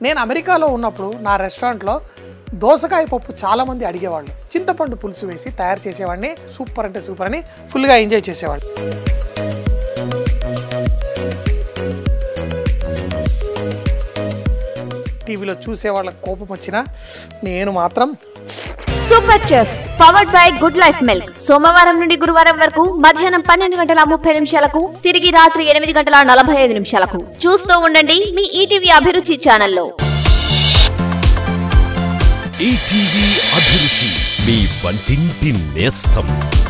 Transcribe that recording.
నేను అమెరికాలో ఉన్నప్పుడు నా రెస్టారెంట్లో దోసకాయ పప్పు చాలామంది అడిగేవాళ్ళు చింతపండు పులుసు వేసి తయారు చేసేవాడిని సూపర్ అంటే సూపర్ అని ఫుల్గా ఎంజాయ్ చేసేవాళ్ళు టీవీలో చూసే వాళ్ళకి కోపం వచ్చినా నేను మాత్రం super chef powered by good life milk సోమవారం నుండి గురువారం వరకు మధ్యాహ్నం పన్నెండు గంటల ముప్పై నిమిషాలకు తిరిగి రాత్రి ఎనిమిది గంటల నలభై ఐదు నిమిషాలకు చూస్తూ ఉండండి మీ ఈటీవీ అభిరుచి ఛానల్లో ఈటీవీ అభిరుచి మీ వంటింటి నేస్తం